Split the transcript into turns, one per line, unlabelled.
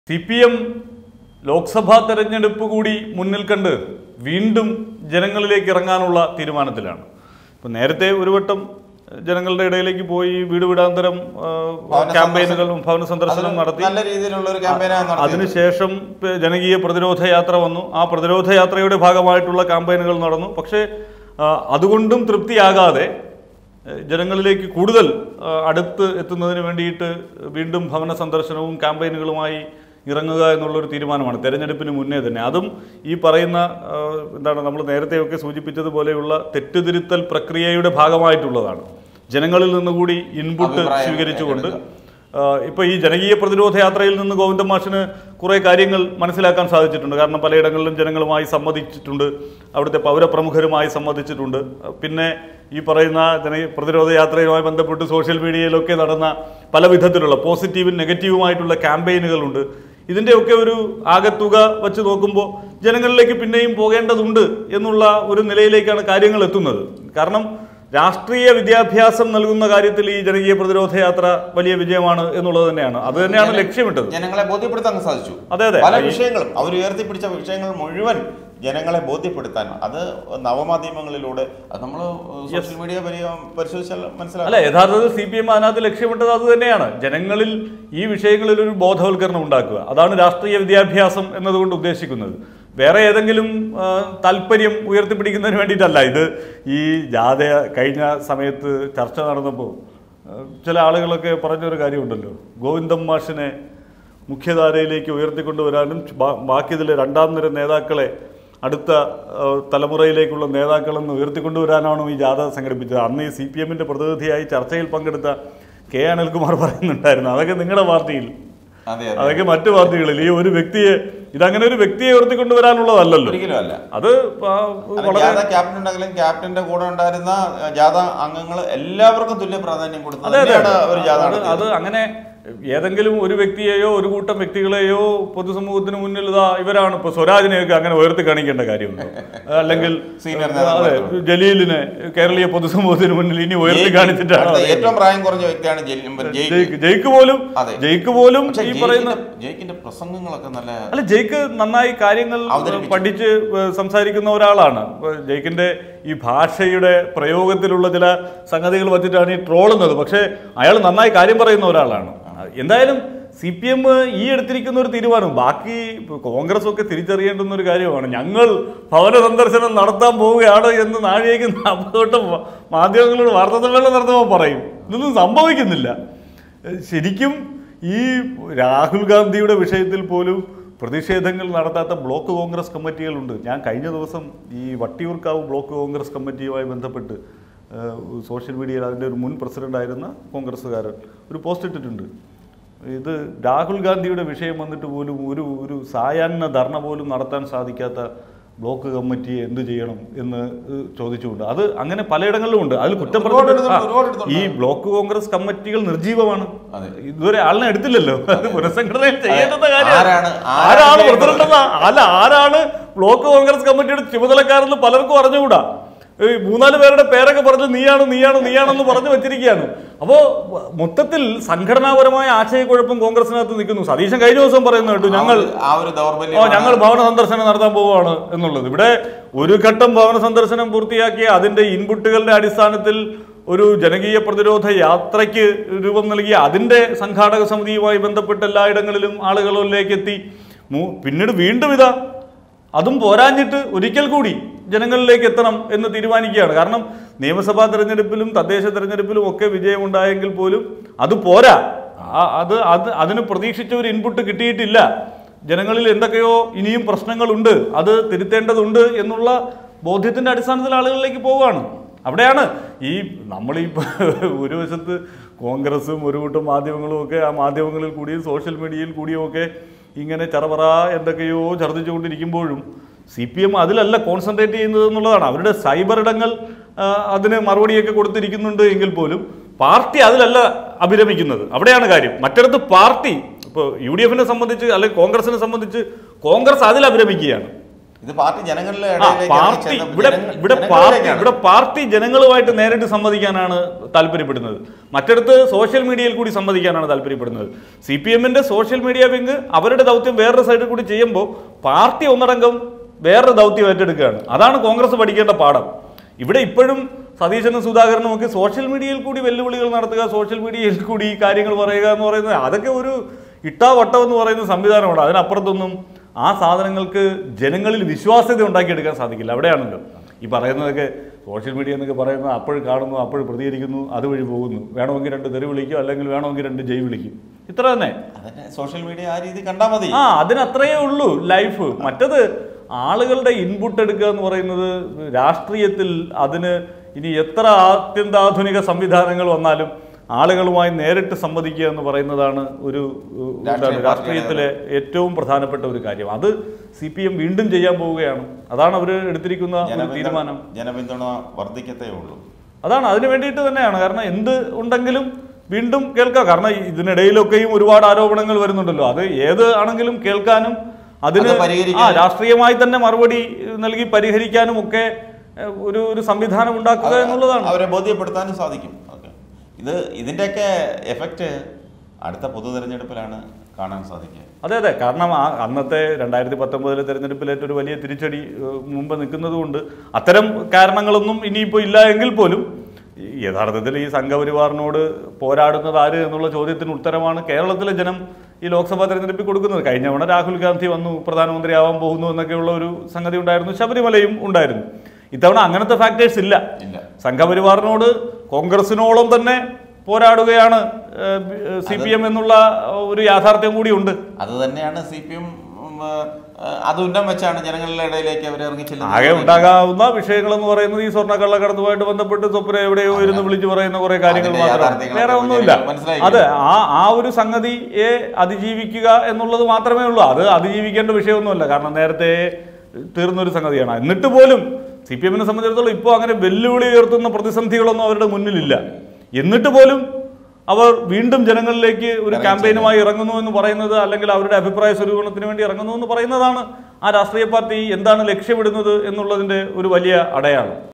C P M Lok Sabha തെരഞ്ഞെടുപ്പ് കൂടി മുന്നിൽ കണ്ട് വീണ്ടും ജനങ്ങളിലേക്ക് ഇറങ്ങാനുള്ള തീരുമാനത്തിലാണ് ഇപ്പം നേരത്തെ ഒരു വട്ടം ജനങ്ങളുടെ ഇടയിലേക്ക് പോയി വീട് വീടാന്തരം ആ,
ഭവന
ക്യാമ്പയിനുകളും ഭവന സന്ദർശനം നടത്തി
നല്ല രീതിയിലുള്ള ഒരു ക്യാമ്പയിനാണ് നടത്തിയത്
അതിനുശേഷം പ- ജനകീയ പ്രതിരോധ യാത്ര വന്നു ആ പ്രതിരോധ യാത്രയുടെ ഭാഗമായിട്ടുള്ള ക്യാമ്പയിനുകൾ നടന്നു പക്ഷേ ആ, അതുകൊണ്ടും തൃപ്തിയാകാതെ ഏ, ജനങ്ങളിലേക്ക് കൂടുതൽ ആ, അടുത്ത് എത്തുന്നതിന് വേണ്ടിയിട്ട് വീണ്ടും ഭവന സന്ദർശനവും ക്യാമ്പയിനുകളുമായി ഇറങ്ങുക എന്നുള്ളൊരു തീരുമാനമാണ് തെരഞ്ഞെടുപ്പിന് മുന്നേ തന്നെ അതും ഈ പറയുന്ന ആ, എന്താണ് നമ്മൾ നേരത്തെയൊക്കെ സൂചിപ്പിച്ചതുപോലെയുള്ള തെറ്റുതിരുത്തൽ പ്രക്രിയയുടെ ഭാഗമായിട്ടുള്ളതാണ് ജനങ്ങളിൽ നിന്നുകൂടി ഇൻപുട്ട്
അഭിപ്രായം
സ്വീകരിച്ചുകൊണ്ട്
ഏറ്റെടുക്കുക.
ആഹ് ഇപ്പൊ ഈ ജനകീയ പ്രതിരോധ യാത്രയിൽ നിന്ന് ഗോവിന്ദ മാഷിന് കുറെ കാര്യങ്ങൾ മനസ്സിലാക്കാൻ സാധിച്ചിട്ടുണ്ട് കാരണം പലയിടങ്ങളിലും ജനങ്ങളുമായി സംവദിച്ചിട്ടുണ്ട് അവിടുത്തെ പൗരപ്രമുഖരുമായി സംവദിച്ചിട്ടുണ്ട് പിന്നെ ഈ പറയുന്ന ജന പ്രതിരോധ യാത്രയുമായി ബന്ധപ്പെട്ട് സോഷ്യൽ മീഡിയയിലൊക്കെ നടന്ന പല വിധത്തിലുള്ള പോസിറ്റീവും നെഗറ്റീവുമായിട്ടുള്ള ക്യാമ്പയിനുകളുണ്ട് ഇതിൻ്റെയൊക്കെ ഒരു ആകത്തുക വെച്ച് നോക്കുമ്പോൾ ജനങ്ങളിലേക്ക് പിന്നെയും പോകേണ്ടതുണ്ട് എന്നുള്ള ഒരു നിലയിലേക്കാണ് കാര്യങ്ങൾ എത്തുന്നത് കാരണം രാഷ്ട്രീയ വിദ്യാഭ്യാസം നൽകുന്ന കാര്യത്തിൽ ഈ ജനകീയ പ്രതിരോധ യാത്ര വലിയ വിജയമാണ് എന്നുള്ളത് തന്നെയാണ് അത് തന്നെയാണ് ലക്ഷ്യമിട്ടത്
ജനങ്ങളെ ബോധ്യപ്പെടുത്താൻ സാധിച്ചു
അതെ, അതെ.
പല
ഈ-
വിഷയങ്ങളും അവർ ഉയർത്തിപ്പിടിച്ച വിഷയങ്ങൾ മുഴുവൻ ജനങ്ങളെ ബോധ്യപ്പെടുത്താൻ അത് നവമാധ്യമങ്ങളിലൂടെ അത് നമ്മൾ സോഷ്യൽ മീഡിയ പരിശോധിച്ചാൽ
അല്ല
മനസ്സിലാക്കാം
യഥാർത്ഥത്തിൽ സി പി എം അതിനകത്ത് ലക്ഷ്യമിട്ടത് അത് തന്നെയാണ് ജനങ്ങളിൽ ഈ വിഷയങ്ങളിൽ ഒരു ബോധവൽക്കരണം ഉണ്ടാക്കുക അതാണ് രാഷ്ട്രീയ വിദ്യാഭ്യാസം എന്നതുകൊണ്ട് ഉദ്ദേശിക്കുന്നത് വേറെ ഏതെങ്കിലും ആ, താല്പര്യം ഉയർത്തിപ്പിടിക്കുന്നതിന് വേണ്ടിയിട്ടല്ല ഇത് ഈ ജാഥ കഴിഞ്ഞ സമയത്ത് ചർച്ച നടന്നപ്പോൾ ആ, ചില ആളുകളൊക്കെ പറഞ്ഞൊരു കാര്യമുണ്ടല്ലോ ഗോവിന്ദം മാഷിനെ മുഖ്യധാരയിലേക്ക് ഉയർത്തിക്കൊണ്ടുവരാനും ബാ- ബാക്കി ഇതിലെ രണ്ടാം നിര നേതാക്കളെ അടുത്ത ആ, തലമുറയിലേക്കുള്ള നേതാക്കളെന്ന് ഉയർത്തിക്കൊണ്ടുവരാനാണോ ഈ ജാഥ സംഘടിപ്പിച്ചത് അന്ന് ഈ സി പി എമ്മിൻ്റെ പ്രതിനിധിയായി ചർച്ചയിൽ പങ്കെടുത്ത കെ അനിൽകുമാർ പറയുന്നുണ്ടായിരുന്നു അതൊക്കെ നിങ്ങളുടെ പാർട്ടിയിൽ
അതെ അതെ
അതൊക്കെ മറ്റു പാർട്ടികളിൽ ഈ ഒരു വ്യക്തിയെ ഇതങ്ങനെ ഒരു വ്യക്തിയെ ഉയർത്തിക്കൊണ്ടുവരാനുള്ളതല്ലല്ലോ
ഒരിക്കലും അല്ല
അത് ആ,
അത്
വളരെ
ജാഥ ക്യാപ്റ്റൻ ഉണ്ടെങ്കിലും ക്യാപ്റ്റന്റെ കൂടെ ഉണ്ടായിരുന്ന ജാഥ അംഗങ്ങൾ എല്ലാവർക്കും തുല്യ പ്രാധാന്യം കൊടുത്തു
അതെ അതെ
തന്നെയാണ് ഒരു ജാഥ
അത് അത്
നടത്തിയത്.
അങ്ങനെ ഏതെങ്കിലും ഒരു വ്യക്തിയെയോ ഒരു കൂട്ടം വ്യക്തികളെയോ പൊതുസമൂഹത്തിന് മുന്നിൽ ഇതാ ഇവരാണ് ഇപ്പൊ സ്വരാജിനെയൊക്കെ അങ്ങനെ ഉയർത്തി കാണിക്കേണ്ട കാര്യമുണ്ടോ അല്ലെങ്കിൽ
Senior
അതെ
നേതാക്കളായിട്ടുള്ള.
ജലീലിനെ കേരളീയ പൊതുസമൂഹത്തിന് മുന്നിൽ ഇനി ഉയർത്തി കാണിച്ചിട്ടാണ്
അടുത്ത ഏറ്റവും പ്രായം കുറഞ്ഞ വ്യക്തിയാണ് ജയിൽ- ജയിക്ക്.
ജയിക്ക് ജയിക്ക് പോലും
അതെ.
ജയിക്ക് പോലും
പക്ഷേ
ഈ പറയുന്ന
ജയിക്കിന്റെ- ജയിക്കിന്റെ പ്രസംഗങ്ങളൊക്കെ നല്ല
അല്ല ജയിക്ക് നന്നായി കാര്യങ്ങൾ
അവതരിപ്പിച്ചു.
പഠിച്ച് ഏഹ് സംസാരിക്കുന്ന ഒരാളാണ് ഏഹ് ജയിക്കിന്റെ ഈ ഭാഷയുടെ പ്രയോഗത്തിലുള്ള ചില സംഗതികൾ വച്ചിട്ടാണ് ഈ ട്രോളുന്നത് പക്ഷേ അയാൾ നന്നായി കാര്യം പറയുന്ന ഒരാളാണ് എന്തായാലും സി പി എം ഈ എടുത്തിരിക്കുന്ന ഒരു തീരുമാനം ബാക്കി ഇപ്പൊ കോൺഗ്രസ് ഒക്കെ തിരിച്ചറിയേണ്ടുന്ന ഒരു കാര്യമാണ് ഞങ്ങൾ ഭവന സന്ദർശനം നടത്താൻ പോവുകയാണ് എന്ന് നാഴികയ്ക്ക് നാൽപ്പത് മാധ്യമങ്ങളോട് വാർത്താ സമ്മേളനം നടത്തുമ്പോൾ പറയും ഇതൊന്നും സംഭവിക്കുന്നില്ല ശരിക്കും ഈ രാഹുൽ ഗാന്ധിയുടെ വിഷയത്തിൽ പോലും പ്രതിഷേധങ്ങൾ നടത്താത്ത ബ്ലോക്ക് കോൺഗ്രസ് കമ്മിറ്റികളുണ്ട് ഞാൻ കഴിഞ്ഞ ദിവസം ഈ വട്ടിയൂർക്കാവ് ബ്ലോക്ക് കോൺഗ്രസ് കമ്മിറ്റിയുമായി ബന്ധപ്പെട്ട് ഏഹ്, സോഷ്യൽ മീഡിയയിൽ അതിൻ്റെ ഒരു മുൻ പ്രസിഡൻ്റായിരുന്ന കോൺഗ്രസ്സുകാരൻ ഒരു പോസ്റ്റ് ഇട്ടിട്ടുണ്ട് ഇത് രാഹുൽ ഗാന്ധിയുടെ വിഷയം വന്നിട്ട് പോലും ഒരു ഒരു സായാഹ്ന ധർണ പോലും നടത്താൻ സാധിക്കാത്ത ബ്ലോക്ക് കമ്മിറ്റിയെ എന്ത് ചെയ്യണം എന്ന് ഏഹ്, ചോദിച്ചുകൊണ്ട് അത് അങ്ങനെ പലയിടങ്ങളിലും ഉണ്ട് അതിൽ കുറ്റം
ഒരുപാട്
പറഞ്ഞിട്ട്
ഇടത്തുണ്ട്, ഒരുപാട് ഇടത്തുണ്ട്.
ഈ ബ്ലോക്ക് കോൺഗ്രസ് കമ്മിറ്റികൾ നിർജീവമാണ്
അതെ.
ഇതുവരെ ആളിനെ എടുത്തില്ലല്ലോ അത് പുനഃസംഘടനയിൽ ചെയ്യേണ്ടുന്ന കാര്യം
ആരാണ്- ആരാണ്
ആരാണ്
ചെയ്യേണ്ടത്?
പ്രസിഡന്റ് എന്ന അല്ല ആരാണ് ബ്ലോക്ക് കോൺഗ്രസ് കമ്മിറ്റിയുടെ ചുമതലക്കാരെന്ന് പലർക്കും അറിഞ്ഞുകൂടാ ഈ മൂന്നാല് പേരുടെ പേരൊക്കെ പറഞ്ഞ് നീയാണ് നീയാണ് നീയാണെന്ന് പറഞ്ഞു വെച്ചിരിക്കുകയാണ് അപ്പോ മൊത്തത്തിൽ സംഘടനാപരമായ ആശയക്കുഴപ്പം കോൺഗ്രസിനകത്ത് നിൽക്കുന്നു സതീശൻ കഴിഞ്ഞ ദിവസം പറയുന്ന കേട്ടു ഞങ്ങൾ
ആ ഒരു- ആ ഒരു
ഓ
ദൗർബല്യം
ഞങ്ങൾ ഭവന സന്ദർശനം നടത്താൻ പോവുകയാണ് എന്നുള്ളത് ഇവിടെ ഒരു ഘട്ടം ഭവന സന്ദർശനം പൂർത്തിയാക്കി അതിന്റെ ഇൻപുട്ടുകളുടെ അടിസ്ഥാനത്തിൽ ഒരു ജനകീയ പ്രതിരോധ യാത്രയ്ക്ക് രൂപം നൽകി അതിന്റെ സംഘാടക സമിതിയുമായി ബന്ധപ്പെട്ട് എല്ലായിടങ്ങളിലും ആളുകളിലേക്ക് എത്തി മൂ- പിന്നീട് വീണ്ടും ഇതാ അതും പോരാഞ്ഞിട്ട് ഒരിക്കൽ കൂടി ജനങ്ങളിലേക്ക് എത്തണം എന്ന് തീരുമാനിക്കുകയാണ് കാരണം നിയമസഭാ തെരഞ്ഞെടുപ്പിലും തദ്ദേശ തെരഞ്ഞെടുപ്പിലും ഒക്കെ വിജയമുണ്ടായെങ്കിൽ പോലും അത് പോരാ ആ- അത് അത് അതിന് പ്രതീക്ഷിച്ച ഒരു ഇൻപുട്ട് കിട്ടിയിട്ടില്ല ജനങ്ങളിൽ എന്തൊക്കെയോ ഇനിയും പ്രശ്നങ്ങളുണ്ട് അത് തിരുത്തേണ്ടതുണ്ട് എന്നുള്ള ബോധ്യത്തിന്റെ അടിസ്ഥാനത്തിൽ ആളുകളിലേക്ക് പോവുകയാണ് അവിടെയാണ് ഈ നമ്മൾ ഈ ഒരു വശത്ത് കോൺഗ്രസും ഒരു കൂട്ടം മാധ്യമങ്ങളും ഒക്കെ ആ മാധ്യമങ്ങളിൽ കൂടിയും സോഷ്യൽ മീഡിയയിൽ കൂടിയും ഒക്കെ ഇങ്ങനെ ചറപറ എന്തൊക്കെയോ ഛർദ്ദിച്ചുകൊണ്ടിരിക്കുമ്പോഴും സി പി എം അതിലല്ല കോൺസെൻട്രേറ്റ് ചെയ്യുന്നത് എന്നുള്ളതാണ് അവരുടെ സൈബർ ഇടങ്ങൾ ആ, അതിന് മറുപടിയൊക്കെ കൊടുത്തിരിക്കുന്നുണ്ട് എങ്കിൽ പോലും പാർട്ടി അതിലല്ല അഭിരമിക്കുന്നത് അവിടെയാണ് കാര്യം മറ്റിടത്ത് പാർട്ടി ഇപ്പോൾ യു ഡി എഫിനെ സംബന്ധിച്ച് അല്ലെങ്കിൽ കോൺഗ്രസിനെ സംബന്ധിച്ച് കോൺഗ്രസ് അതിൽ അഭിരമിക്കുകയാണ്
ഇത് പാർട്ടി ജനങ്ങളുടെ
ആ,
ഇടയിലേക്ക്
പാർട്ടി
ഇറങ്ങിച്ചെന്ന്
ഇവിടെ
ജനങ്ങ-
ഇവിടെ പാർട്ടി
ജനങ്ങളിലേക്കാണ്.
ഇവിടെ പാർട്ടി ജനങ്ങളുമായിട്ട് നേരിട്ട് സംവദിക്കാനാണ് താല്പര്യപ്പെടുന്നത് മറ്റിടത്ത് സോഷ്യൽ മീഡിയയിൽ കൂടി സംവദിക്കാനാണ് താല്പര്യപ്പെടുന്നത് സി പി എമ്മിന്റെ സോഷ്യൽ മീഡിയ വിങ് അവരുടെ ദൗത്യം വേറൊരു സൈഡിൽ കൂടി ചെയ്യുമ്പോൾ പാർട്ടി ഒന്നടങ്കം വേറൊരു ദൗത്യം ഏറ്റെടുക്കുകയാണ് അതാണ് കോൺഗ്രസ് പഠിക്കേണ്ട പാഠം ഇവിടെ ഇപ്പോഴും സതീശനും സുധാകരനും ഒക്കെ സോഷ്യൽ മീഡിയയിൽ കൂടി വെല്ലുവിളികൾ നടത്തുക സോഷ്യൽ മീഡിയയിൽ കൂടി കാര്യങ്ങൾ പറയുക എന്ന് പറയുന്നത് അതൊക്കെ ഒരു ഇട്ടാ വട്ടം എന്ന് പറയുന്ന സംവിധാനമുണ്ട് അതിനപ്പുറത്തൊന്നും ആ സാധനങ്ങൾക്ക് ജനങ്ങളിൽ വിശ്വാസ്യത ഉണ്ടാക്കിയെടുക്കാൻ സാധിക്കില്ല അവിടെയാണല്ലോ ഈ പറയുന്നതൊക്കെ സോഷ്യൽ മീഡിയ എന്നൊക്കെ പറയുന്നത് അപ്പോഴും കാണുന്നു അപ്പോഴും പ്രതികരിക്കുന്നു അതുവഴി പോകുന്നു വേണമെങ്കിൽ രണ്ട് തെറി വിളിക്കും അല്ലെങ്കിൽ വേണമെങ്കിൽ രണ്ട് ജയ് വിളിക്കും ഇത്ര തന്നെ
അതന്നെ സോഷ്യൽ മീഡിയ ആ രീതി കണ്ടാൽ മതി
ആ അതിനത്രയേ ഉള്ളൂ ലൈഫ് മറ്റത് ആളുകളുടെ ഇൻപുട്ട് എടുക്കുക എന്ന് പറയുന്നത് രാഷ്ട്രീയത്തിൽ അതിന് ഇനി എത്ര ആത്യന്താധുനിക സംവിധാനങ്ങൾ വന്നാലും ആളുകളുമായി നേരിട്ട് സംവദിക്കുക എന്ന് പറയുന്നതാണ് ഒരു ഏഹ്, എന്താണ്
രാഷ്ട്രീയ
രാഷ്ട്രീയത്തിലെ ഏറ്റവും പ്രധാനപ്പെട്ട ഒരു കാര്യം അത് സി പി എം വീണ്ടും ചെയ്യാൻ പോവുകയാണ് അതാണ് അവർ എടുത്തിരിക്കുന്ന ഒരു തീരുമാനം
ജനപിന്തുണ ജനപിന്തുണ വർദ്ധിക്കത്തേ ഉള്ളൂ
അതാണ് അതിന് വേണ്ടിയിട്ട് തന്നെയാണ് കാരണം എന്ത് ഉണ്ടെങ്കിലും വീണ്ടും കേൾക്കാം കാരണം ഇതിനിടയിലൊക്കെയും ഒരുപാട് ആരോപണങ്ങൾ വരുന്നുണ്ടല്ലോ അത് ഏത് ആണെങ്കിലും കേൾക്കാനും അതിന്
അത് പരിഹരിക്കാൻ-
ആ രാഷ്ട്രീയമായി തന്നെ മറുപടി നൽകി പരിഹരിക്കാനും ഒക്കെ ഏഹ്, ഒരു ഒരു സംവിധാനം ഉണ്ടാക്കുക എന്നുള്ളതാണ്
അവരെ ബോധ്യപ്പെടുത്താനും സാധിക്കും ഓക്കെ ഇത് ഇതിൻ്റെയൊക്കെ എഫക്റ്റ് അടുത്ത പൊതു തെരഞ്ഞെടുപ്പിലാണ് കാണാൻ സാധിക്കുക
അതെ അതെ കാരണം ആ അന്നത്തെ രണ്ടായിരത്തി പത്തൊമ്പതിലെ തെരഞ്ഞെടുപ്പിലേറ്റ ഒരു വലിയ തിരിച്ചടി ഏഹ്, മുമ്പ് നിൽക്കുന്നത് കൊണ്ട് അത്തരം കാരണങ്ങളൊന്നും ഇനിയിപ്പോൾ ഇല്ല എങ്കിൽ പോലും ഈ യഥാർത്ഥത്തിൽ ഈ സംഘപരിവാറിനോട് പോരാടുന്നത് ആര് എന്നുള്ള ചോദ്യത്തിന് ഉത്തരമാണ് കേരളത്തിലെ ജനം ഈ ലോക്സഭാ തെരഞ്ഞെടുപ്പിൽ കൊടുക്കുന്നത് കഴിഞ്ഞ തവണ രാഹുൽ ഗാന്ധി വന്നു പ്രധാനമന്ത്രിയാവാൻ പോകുന്നു എന്നൊക്കെയുള്ള ഒരു സംഗതി ഉണ്ടായിരുന്നു ശബരിമലയും ഉണ്ടായിരുന്നു ഇത്തവണ അങ്ങനത്തെ ഫാക്ടേഴ്സ് ഇല്ല
ഇല്ല
സംഘപരിവാറിനോട് കോൺഗ്രസിനോളം തന്നെ പോരാടുകയാണ് സി പി എം എന്നുള്ള ഒരു യാഥാർത്ഥ്യം കൂടിയുണ്ട്
അത് തന്നെയാണ് സി പി എം അത് ഉന്നം വെച്ചാണ് ജനങ്ങളുടെ ഇടയിലേക്ക് അവർ ഇറങ്ങി
ആകെ ഉണ്ടാകാവുന്ന വിഷയങ്ങൾ എന്ന് പറയുന്നത് ഈ സ്വർണ്ണ കള്ളക്കടത്തുമായിട്ട് ബന്ധപ്പെട്ട് സ്വപ്ന എവിടെയോ ഇരുന്ന് വിളിച്ചു പറയുന്ന കുറെ കാര്യങ്ങൾ
അതിന്റെ
മാത്രമാണ്
യാഥാർത്ഥ്യങ്ങളൊക്കെ
വേറെ ഒന്നുമില്ല
ജനങ്ങൾ മനസ്സിലാക്കി.
അത് ആ ആ ഒരു സംഗതിയെ അതിജീവിക്കുക എന്നുള്ളത് മാത്രമേ ഉള്ളൂ അത് അതിജീവിക്കേണ്ട വിഷയമൊന്നുമല്ല കാരണം നേരത്തെ തീർന്നൊരു സംഗതിയാണ് എന്നിട്ട് പോലും സി പി എമ്മിനെ സംബന്ധിച്ചിടത്തോളം ഇപ്പോൾ അങ്ങനെ വെല്ലുവിളി ഉയർത്തുന്ന പ്രതിസന്ധികളൊന്നും അവരുടെ മുന്നിലില്ല എന്നിട്ട് പോലും അവർ വീണ്ടും ജനങ്ങളിലേക്ക് ഒരു ക്യാമ്പയിനുമായി ഇറങ്ങുന്നു എന്ന് പറയുന്നത് അല്ലെങ്കിൽ അവരുടെ അഭിപ്രായ സ്വരൂപണത്തിന് വേണ്ടി ഇറങ്ങുന്നു എന്ന് പറയുന്നതാണ് ആ രാഷ്ട്രീയ പാർട്ടി എന്താണ് ലക്ഷ്യമിടുന്നത് എന്നുള്ളതിന്റെ ഒരു വലിയ അടയാളം